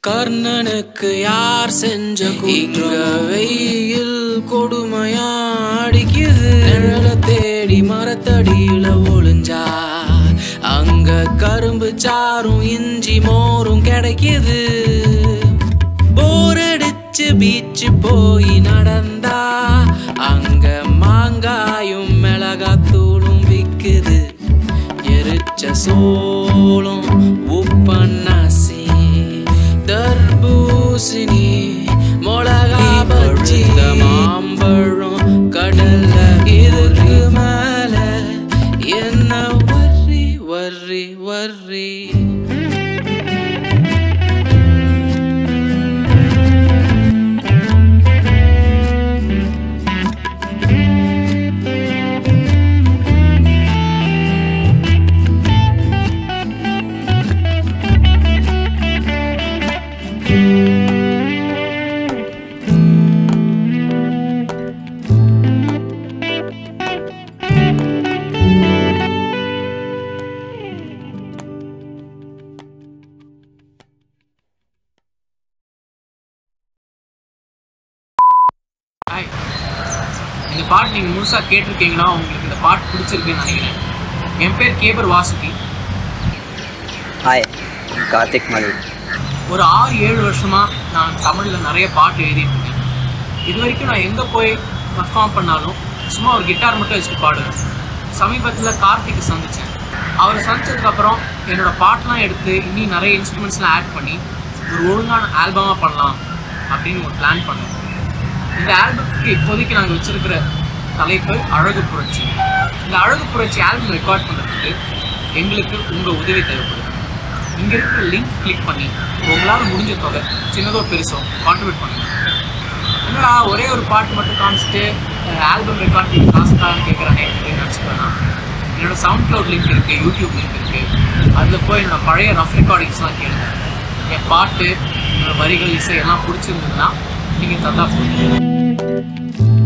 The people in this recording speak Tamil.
கர்ணனுக்கு யார் செஞ்ச இங்க வெயில் கொடுமையா அடிக்குது நிழல தேடி மரத்தடியில ஒளிஞ்சா அங்க கரும்பு சாரும் இஞ்சி மோரும் கிடைக்குது போரடிச்சு பீச்சு போய் நடந்தா அங்க மாங்காயும் மிளகாத்தூளும் விக்குது எரிச்ச சோளம் உப்பன்னாசி தர்பூசணி மிளகா பஜ்ஜி மாம்பழம் கடல்ல இதுக்கு மேல என்ன வர்ரி வர்ரி வர்ரி ஹாய் இந்த பாட்டு நீங்கள் முழுசாக கேட்டிருக்கீங்கன்னா உங்களுக்கு இந்த பாட்டு பிடிச்சிருக்குன்னு நினைக்கிறேன் என் பேர் கேபர் வாசுகி ஹாய் கார்த்திக் மலி ஒரு ஆறு ஏழு வருஷமாக நான் தமிழில் நிறைய பாட்டு எழுதிட்டு இருக்கேன் இது வரைக்கும் நான் எங்கே போய் பர்ஃபார்ம் பண்ணாலும் சும்மா ஒரு கிட்டார் மட்டும் வச்சுட்டு பாடுவேன் சமீபத்தில் கார்த்திக் சந்தித்தேன் அவரை சந்திச்சதுக்கப்புறம் என்னோட பாட்டெலாம் எடுத்து இன்னும் நிறைய இன்ஸ்ட்ருமெண்ட்ஸ்லாம் ஆட் பண்ணி ஒரு ஒழுங்கான ஆல்பமாக பண்ணலாம் அப்படின்னு ஒரு பிளான் பண்ணேன் இந்த ஆல்பத்துக்கு இப்போதைக்கு நாங்கள் வச்சிருக்கிற தலைப்பு அழகு புரட்சி இந்த அழகு புரட்சி ஆல்பம் ரெக்கார்ட் பண்ணுறதுக்கு எங்களுக்கு உங்கள் உதவி தேவைப்படுது இங்கே இருக்கிற லிங்க் கிளிக் பண்ணி உங்களால் முடிஞ்ச தொகை சின்னதோ பெருசோ கான்ட்ரிபியூட் பண்ணுங்க என்னடா ஒரே ஒரு பாட்டு மட்டும் காமிச்சிட்டு ஆல்பம் ரெக்கார்ட் காசு தான் கேட்குறானே அப்படின்னு நினச்சிக்கோனா என்னோட சவுண்ட் க்ளவுட் லிங்க் இருக்குது யூடியூப் லிங்க் இருக்குது அதில் போய் என்னோட பழைய ரஃப் ரெக்கார்டிங்ஸ்லாம் கேளுங்க என் பாட்டு என்னோட வரிகள் இசை எல்லாம் பிடிச்சிருந்ததுன்னா நீங்கள் தந்தா போதும்